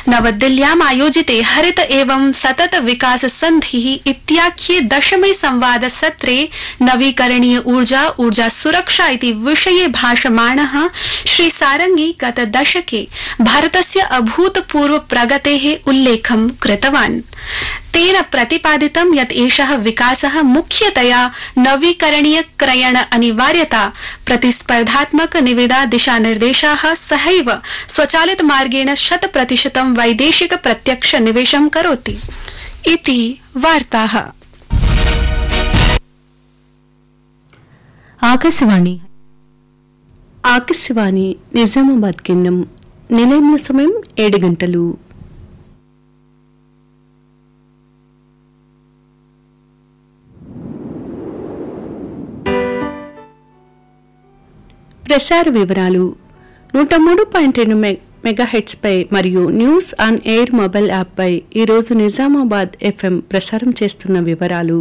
नवदिल्ल्याम् आयोजिते हरित एवं सतत विकास संधिः इत्याख्ये दशमे संवाद सत्रे नवीकरणीय ऊर्जा ऊर्जा सुरक्षा इति विषये भाषमाणः श्री सारंगी गत दशके भारतस्य अभूतपूर्व प्रगतेः उल्लेखं कृतवान् तेन प्रतिपादितं यत् एषः विकासः मुख्यतया नवीकरणीय क्रयण अनिवार्यता प्रतिस्पर्धात्मक निविदा दिशानिर्देशाः सहैव स्वचालित मार्गेण शत प्रतिशतं वैदेशिक प्रत्यक्ष निवेशं करोति इति वार्ताः ఆకాశవాణి ఆకాశవాణి నిజామాబాద్ కేంద్రం నిలయంలో సమయం ఏడు గంటలు ప్రసార వివరాలు నూట మూడు పాయింట్ రెండు మెగాహెట్స్ పై మరియు news on air mobile app పై ఈరోజు నిజామాబాద్ ఎఫ్ఎం ప్రసారం చేస్తున్న వివరాలు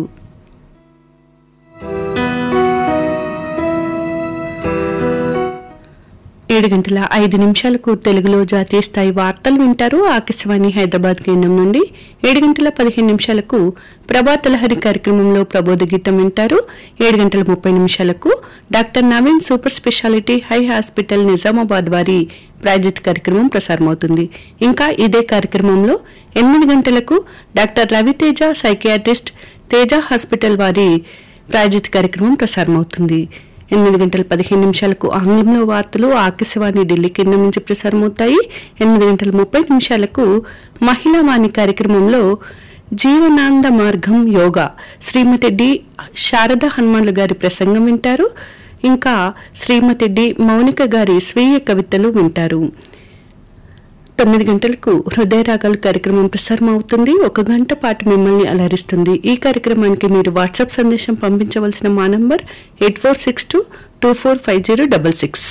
ఏడు గంటల ఐదు నిమిషాలకు తెలుగులో జాతీయ స్థాయి వార్తలు వింటారు ఆకాశవాణి హైదరాబాద్ కేంద్రం నుండి ఏడు గంటల పదిహేను నిమిషాలకు ప్రభాత లహరి కార్యక్రమంలో ప్రబోధ గీతం వింటారు ఏడు గంటల ముప్పై నిమిషాలకు డాక్టర్ నవీన్ సూపర్ స్పెషాలిటీ హై హాస్పిటల్ నిజామాబాద్ వారి ప్రాజెక్ట్ కార్యక్రమం ప్రసారమవుతుంది ఇంకా ఇదే కార్యక్రమంలో ఎనిమిది గంటలకు doctor Raviteja psychiatrist Teja hospital వారి ప్రాజెక్ట్ కార్యక్రమం ప్రసారమవుతుంది ఎనిమిది గంటల పదిహేను నిమిషాలకు ఆంగ్లంలో వార్తలు ఆకాశవాణి ఢిల్లీ కేంద్రం నుంచి ప్రసారమవుతాయి ఎనిమిది గంటల ముప్పై నిమిషాలకు మహిళా వాణి కార్యక్రమంలో జీవనాంద మార్గం యోగా శ్రీమతి డి శారద హనుమాన్లు గారి ప్రసంగం వింటారు ఇంకా శ్రీమతి డి మౌనిక గారి స్వీయ కవితలు వింటారు తొమ్మిది గంటలకు హృదయ రాగాలు కార్యక్రమం ప్రసారం అవుతుంది ఒక గంట పాటు మిమ్మల్ని అలరిస్తుంది ఈ కార్యక్రమానికి మీరు వాట్సాప్ సందేశం పంపించవలసిన మా number eight four six two two four five zero double six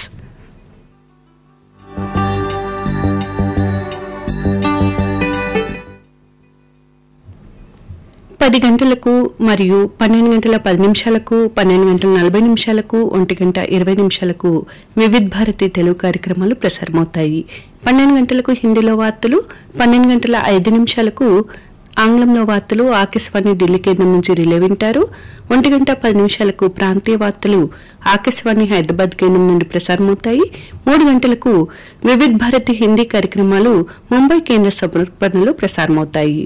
పది గంటలకు మరియు పన్నెండు గంటల పది నిమిషాలకు పన్నెండు గంటల నలభై నిమిషాలకు ఒంటి గంట ఇరవై నిమిషాలకు వివిధ్ భారతి తెలుగు కార్యక్రమాలు ప్రసారమవుతాయి పన్నెండు గంటలకు హిందీలో వార్తలు పన్నెండు గంటల ఐదు నిమిషాలకు ఆంగ్లంలో వార్తలు ఆకాశవాణి ఢిల్లీ కేంద్రం నుంచి రిలే వింటారు ఒంటి గంట పది నిమిషాలకు ప్రాంతీయ వార్తలు ఆకాశవాణి హైదరాబాద్ కేంద్రం నుండి ప్రసారమవుతాయి మూడు గంటలకు వివిధ్ భారతి హిందీ కార్యక్రమాలు ముంబై కేంద్ర సమర్పణలో ప్రసారమవుతాయి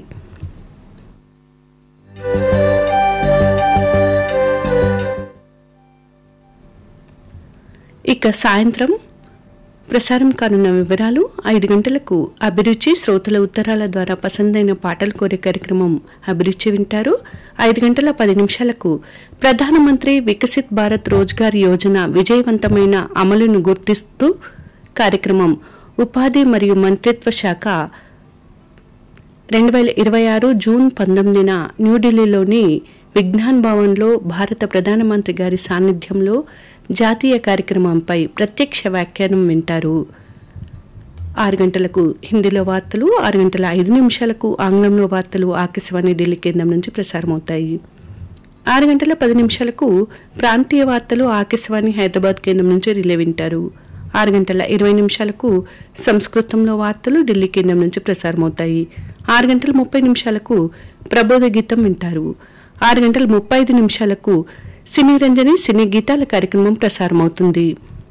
ఇక సాయంత్రం ప్రసారం కానున్న వివరాలు ఐదు గంటలకు అభిరుచి శ్రోతల ఉత్తరాల ద్వారా పసందైన పాటలు కోరే కార్యక్రమం అభిరుచి వింటారు ఐదు గంటల పది నిమిషాలకు ప్రధానమంత్రి వికసిత్ భారత్ రోజ్గార్ యోజన విజయవంతమైన అమలును గుర్తిస్తూ కార్యక్రమం ఉపాధి మరియు మంత్రిత్వ శాఖ రెండు వేల ఇరవై ఆరు జూన్ పంతొమ్మిదిన న్యూఢిల్లీలోని విజ్ఞాన్ భవన్లో భారత ప్రధానమంత్రి గారి సాన్నిధ్యంలో జాతీయ కార్యక్రమంపై ప్రత్యక్ష వ్యాఖ్యానం వింటారు ఆరు గంటలకు హిందీలో వార్తలు ఆరు గంటల ఐదు నిమిషాలకు ఆంగ్లంలో వార్తలు ఆకాశవాణి ఢిల్లీ కేంద్రం నుంచి ప్రసారమవుతాయి ఆరు గంటల పది నిమిషాలకు ప్రాంతీయ వార్తలు ఆకాశవాణి హైదరాబాద్ కేంద్రం నుంచి రిలే వింటారు ఆరు గంటల ఇరవై నిమిషాలకు సంస్కృతంలో వార్తలు ఢిల్లీ కేంద్రం నుంచి ప్రసారమవుతాయి ఆరు గంటల ముప్పై నిమిషాలకు ప్రబోధ గీతం వింటారు ఆరు గంటల ముప్పై ఐదు నిమిషాలకు సినీ రంజని సినీ గీతాల కార్యక్రమం ప్రసారమవుతుంది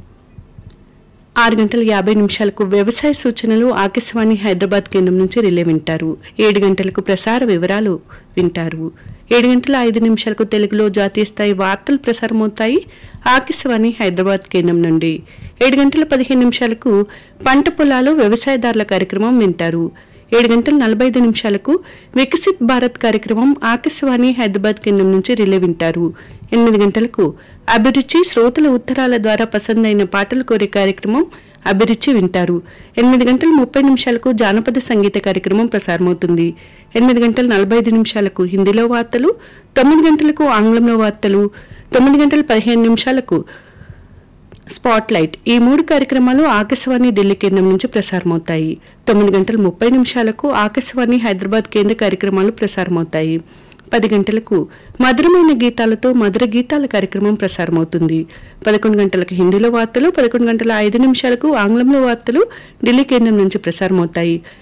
ఆరు గంటల యాభై నిమిషాలకు వ్యవసాయ సూచనలు ఆకాశవాణి హైదరాబాద్ కేంద్రం నుంచి రిలే వింటారు ఏడు గంటలకు ప్రసార వివరాలు వింటారు ఏడు గంటల ఐదు నిమిషాలకు తెలుగులో జాతీయ స్థాయి వార్తలు ప్రసారమవుతాయి ఆకాశవాణి హైదరాబాద్ కేంద్రం నుండి ఏడు గంటల పదిహేను నిమిషాలకు పంట పొలాలు వ్యవసాయదారుల కార్యక్రమం వింటారు ఏడు గంటల నలభై ఐదు నిమిషాలకు వికసిత్ భారత్ కార్యక్రమం ఆకాశవాణి హైదరాబాద్ కేంద్రం నుంచి రిలే వింటారు ఎనిమిది గంటలకు అభిరుచి శ్రోతల ఉత్తరాల ద్వారా పసందైన పాటలు కోరే కార్యక్రమం అభిరుచి వింటారు ఎనిమిది గంటల ముప్పై నిమిషాలకు జానపద సంగీత కార్యక్రమం ప్రసారమవుతుంది ఎనిమిది గంటల నలభై ఐదు నిమిషాలకు హిందీలో వార్తలు తొమ్మిది గంటలకు ఆంగ్లంలో వార్తలు తొమ్మిది గంటల పదిహేను నిమిషాలకు స్పాట్ లైట్ ఈ మూడు కార్యక్రమాలు ఆకాశవాణి ఢిల్లీ కేంద్రం నుంచి ప్రసారమవుతాయి తొమ్మిది గంటల ముప్పై నిమిషాలకు ఆకాశవాణి హైదరాబాద్ కేంద్ర కార్యక్రమాలు ప్రసారమవుతాయి పది గంటలకు మధురమైన గీతాలతో మధుర గీతాల కార్యక్రమం ప్రసారమవుతుంది పదకొండు గంటలకు హిందీలో వార్తలు పదకొండు గంటల ఐదు నిమిషాలకు ఆంగ్లంలో వార్తలు ఢిల్లీ కేంద్రం నుంచి ప్రసారమవుతాయి